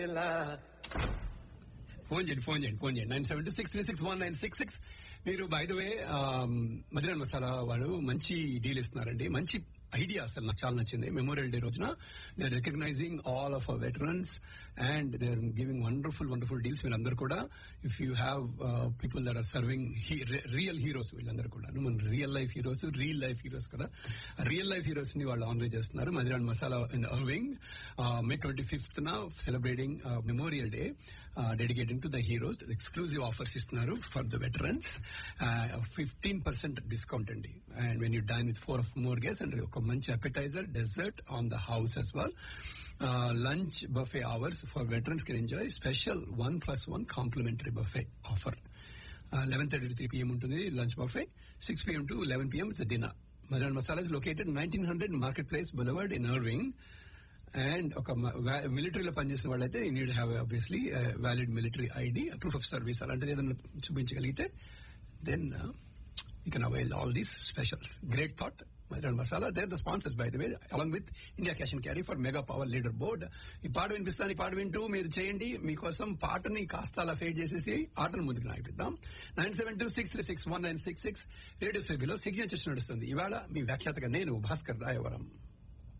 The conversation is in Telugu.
ఫోన్ చేయండి ఫోన్ చేయండి ఫోన్ చేయండి nine seven two six three six one nine six six మీరు by the way Madhuran Masala వాడు మంచి డీల్ ఇస్తున్నారండి మంచి ఐడియా అసలు నాకు చాలా నచ్చింది మెమోరియల్ డే రోజున they are recognizing all of our veterans and they are giving wonderful wonderful deals వీళ్ళందరూ కూడా if you have people that are serving real heroes వీళ్ళందరూ కూడా మన real life heroes real life heroes కదా రియల్ లైఫ్ హీరోస్ ని వాళ్ళు ఆనర్ చేస్తున్నారు Madhuran Masala in Irving May twenty fifth న celebrating memorial day dedicating to the heroes exclusive offers ఇస్తున్నారు for the veterans fifteen percent discount అండి and when you dine with four of more guests and ఒక మంచి appetiser dessert on the house as well lunch buffet hours for veterans can enjoy special one plus one complimentary buffet offer eleven thirty to three PM ఉంటుంది lunch buffet six PM to eleven PM it's dinner Madan Masala is located nineteen hundred market place boulevard in Irving and ఒక మిలిటరీలో పనిచేసిన వాళ్ళైతే you need have obviously valid military ID proof of service అలాంటిది ఏదైనా చూపించగలిగితే then you can avail all these specials great thought Madan Masala they're the sponsors by the way along with India cash and carry for mega power leader board ఈ పాట వినిపిస్తాను ఈ పాట వింటూ మీరు చేయండి మీకోసం పాటని కాస్త అలా ఫేడ్ చేసేసి ఆటను ముందుకు నాగిద్దాం nine seven two six three six one nine six six radio సేవలో సిగ్నేచర్స్ నడుస్తుంది ఇవాళ మీ వ్యాఖ్యాతగా నేను భాస్కర్ రాయవరం